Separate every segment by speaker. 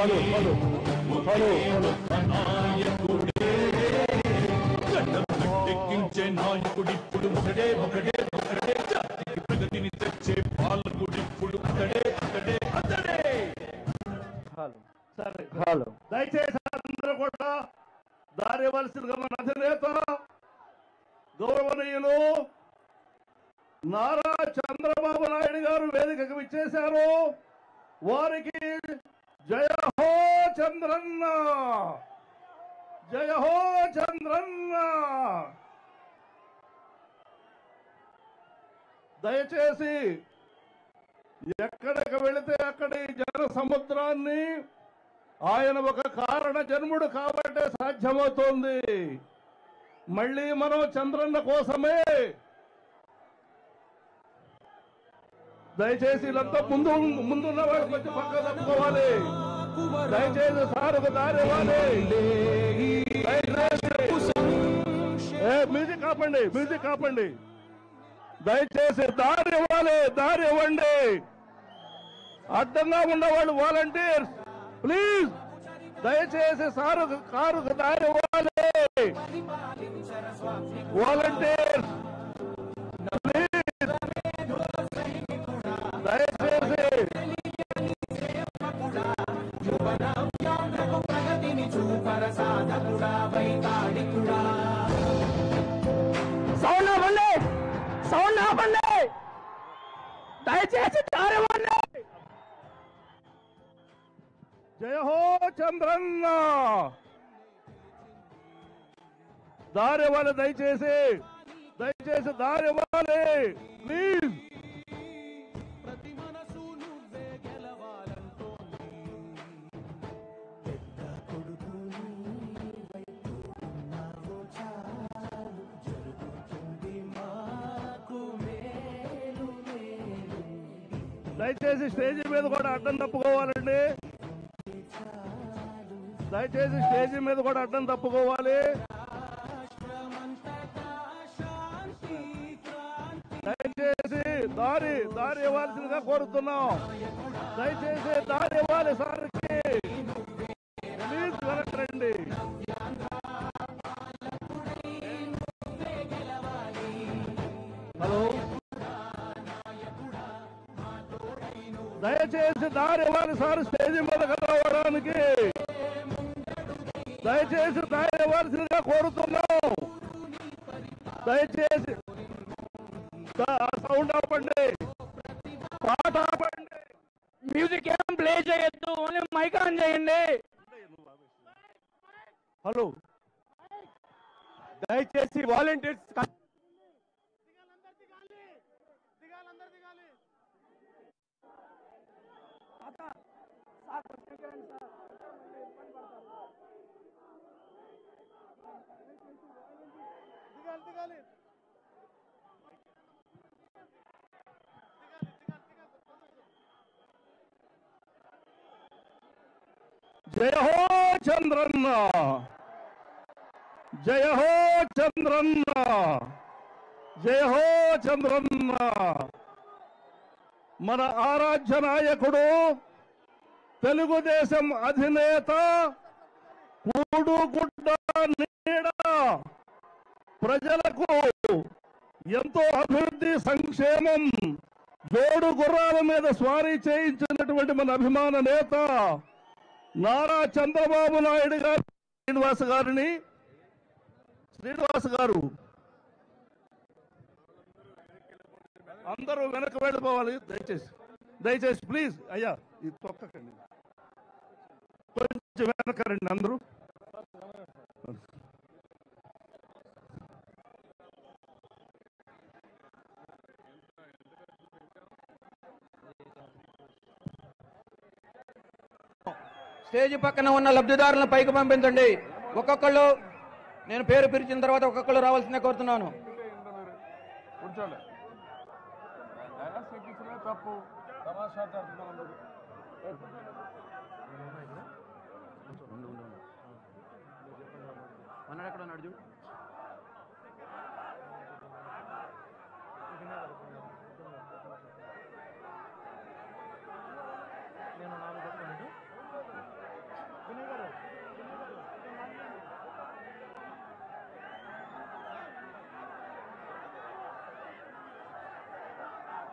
Speaker 1: Hello hello hello hello
Speaker 2: ఎక్కించే నాయకుడిప్పుడు ఒకడే ఒకడే ఒకడే జాతికి ప్రగతిని తెచ్చే పాలకుడిప్పుడు అతడే అతడే అతడే
Speaker 1: సరే హలో దయచేసి అందరూ కూడా దారి ఇవ్వాల్సిందిగా మన అధినేత గౌరవనీయులు నారా చంద్రబాబు నాయుడు గారు వేదికకు విచ్చేశారు వారికి జయ హో చంద్రన్న జయ హో చంద్రన్న దయచేసి ఎక్కడికి వెళితే అక్కడి జన సముద్రాన్ని ఆయన ఒక కారణ జన్ముడు కాబట్టే సాధ్యమవుతోంది మళ్ళీ మనం చంద్రన్న కోసమే దయచేసి వీళ్ళంతా ముందు ముందున్న వాళ్ళు కొంచెం పక్క తప్పుకోవాలి దయచేసి సారుకు దారి ఇవ్వాలి దయచేసి ఏ మ్యూజిక్ ఆపండి మ్యూజిక్ ఆపండి దయచేసి దారి ఇవ్వాలి దారి ఇవ్వండి అడ్డంగా ఉన్నవాళ్ళు వాలంటీర్స్ ప్లీజ్ దయచేసి సారు కారుకు దారి ఇవ్వాలి వాలంటీర్స్ ప్లీజ్ దయచేసి
Speaker 3: సౌండ్ ఆపండి సౌండ్ ఆపండి దయచేసి దారివ్వండి
Speaker 1: జయ హో చంద్రన్న దారి ఇవ్వాలి దయచేసి దయచేసి దారి ఇవ్వాలి ప్లీజ్ దయచేసి స్టేజీ మీద కూడా అడ్డం తప్పుకోవాలండి దయచేసి స్టేజీ మీద కూడా అడ్డం తప్పుకోవాలి దయచేసి దారి దారి ఇవ్వాల్సిందిగా కోరుతున్నాం దయచేసి దారి ఇవ్వాలి సార్కి ప్లీజ్ వెనక్కి రండి హలో దయచేసి దారి ఇవ్వాలి సార్ స్టేజ్ మీద రావడానికి దయచేసి దారి ఇవ్వాల్సిందిగా కోరుతున్నాం దయచేసి దా- సౌండ్ ఆపండి పాట ఆపండి
Speaker 3: మ్యూజిక్ ఏం ప్లే చేయొద్దు ఓన్లీ మైక్ ఆన్ చేయండి
Speaker 1: హలో
Speaker 3: దయచేసి వాలంటీర్స్
Speaker 1: జయ హో చంద్రన్న జయ హో చంద్రన్న జయ హో చంద్రన్న మన ఆరాధ్య నాయకుడు తెలుగుదేశం అధినేత కూడుగుడ్డ నీడ ప్రజలకు ఎంతో అభివృద్ధి సంక్షేమం జోడు గుర్రాల మీద స్వారీ చేయించినటువంటి మన అభిమాన నేత నారా చంద్రబాబు నాయుడు గారు శ్రీనివాస్ గారిని శ్రీనివాస్ గారు అందరూ వెనక్కి వెళ్ళిపోవాలి దయచేసి దయచేసి ప్లీజ్ అయ్యా ఇది తొక్కకండి కొంచెం వెనక రండి అందరూ
Speaker 3: స్టేజ్ పక్కన ఉన్న లబ్ధిదారులను పైకి పంపించండి ఒక్కొక్కళ్ళు నేను పేరు పిలిచిన తర్వాత ఒక్కొక్కళ్ళు రావాల్సిందే కోరుతున్నాను
Speaker 4: కూర్చోండి డయాస్ ఎక్కించడమే తప్పు తమాషా చేస్తున్నారు అందరూ.
Speaker 3: మనడు ఎక్కడ ఉన్నాడు చూడు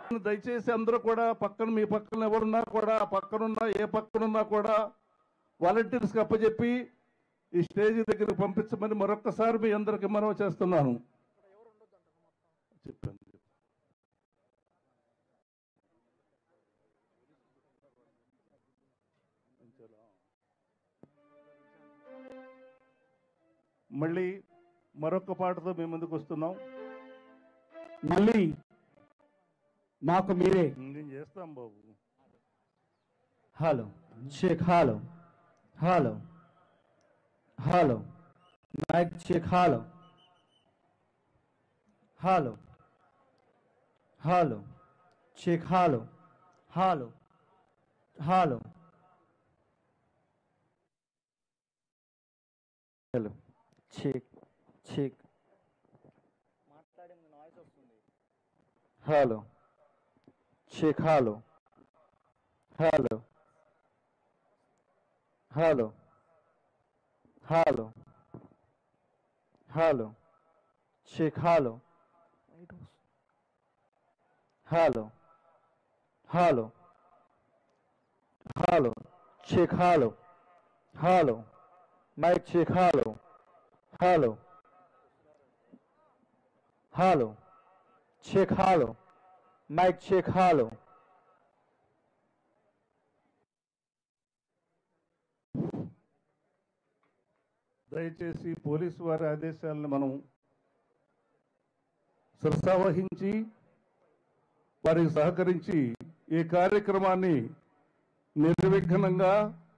Speaker 1: దయచేసి అందరూ కూడా పక్కన మీ పక్కన ఎవరున్నా కూడా పక్కనున్నా ఏ పక్కనున్నా కూడా వాలంటీర్స్కి అప్పచెప్పి ఈ స్టేజ్ దగ్గరికి పంపించమని మరొక్కసారి మీ అందరికి మనవి చేస్తున్నాను చెప్పాను మళ్ళీ మరొక పాటతో మీ ముందుకు వస్తున్నాం
Speaker 5: మళ్ళీ మాకు మీరే
Speaker 1: నేను చేస్తాం Babu
Speaker 5: hello check hello hello hello mike check hello hello hello check hello hello hello hello check check hello check hello hello hello hello hello check hello hello hello hello check hello hello mike check hello hello hello check hello mike check hello
Speaker 1: దయచేసి police వారి ఆదేశాలను మనం శిరసావహించి వారికి సహకరించి ఈ కార్యక్రమాన్ని నిర్విఘ్నంగా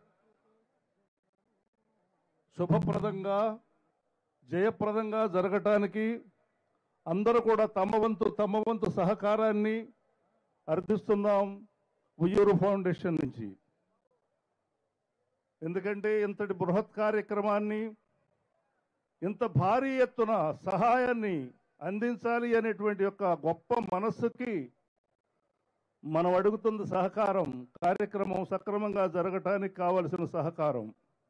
Speaker 1: శుభప్రదంగా జయప్రదంగా జరగటానికి అందరూ కూడా తమ వంతు తమ వంతు సహకారాన్ని అర్థిస్తున్నాం ఉయ్యూరు ఫౌండేషన్ నుంచి ఎందుకంటే ఇంతటి బృహత్ కార్యక్రమాన్ని ఇంత భారీ ఎత్తున సహాయాన్ని అందించాలి అనేటువంటి యొక్క గొప్ప మనస్సుకి మనం అడుగుతున్న సహకారం కార్యక్రమం సక్రమంగా జరగటానికి కావలసిన సహకారం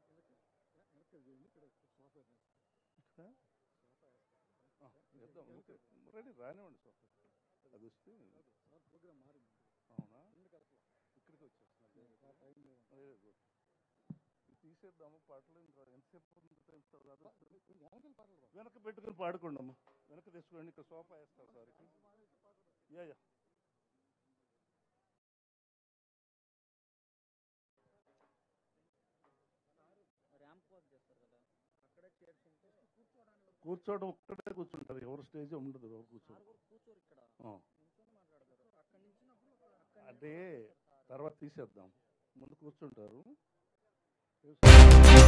Speaker 1: రెడీ రానివ్వండి అది వస్తే అవునా ఇక్కడికి వచ్చేస్తున్నా తీసేద్దాము పాటలు ఇంకా ఎంతసేపు ఉంది టైం సార్ కాదు? వెనక పెట్టుకుని పాడుకోండి అమ్మా వెనక తెచ్చుకోండి ఇక్కడ సోఫా వేస్తారు సార్ యా యా కూర్చోవడం ఒక్కడే కూర్చుంటారు ఎవరు స్టేజ్ ఉండదు ఎవరు కూర్చోరు ఆ. అదే తర్వాత తీసేద్దాం ముందు కూర్చుంటారు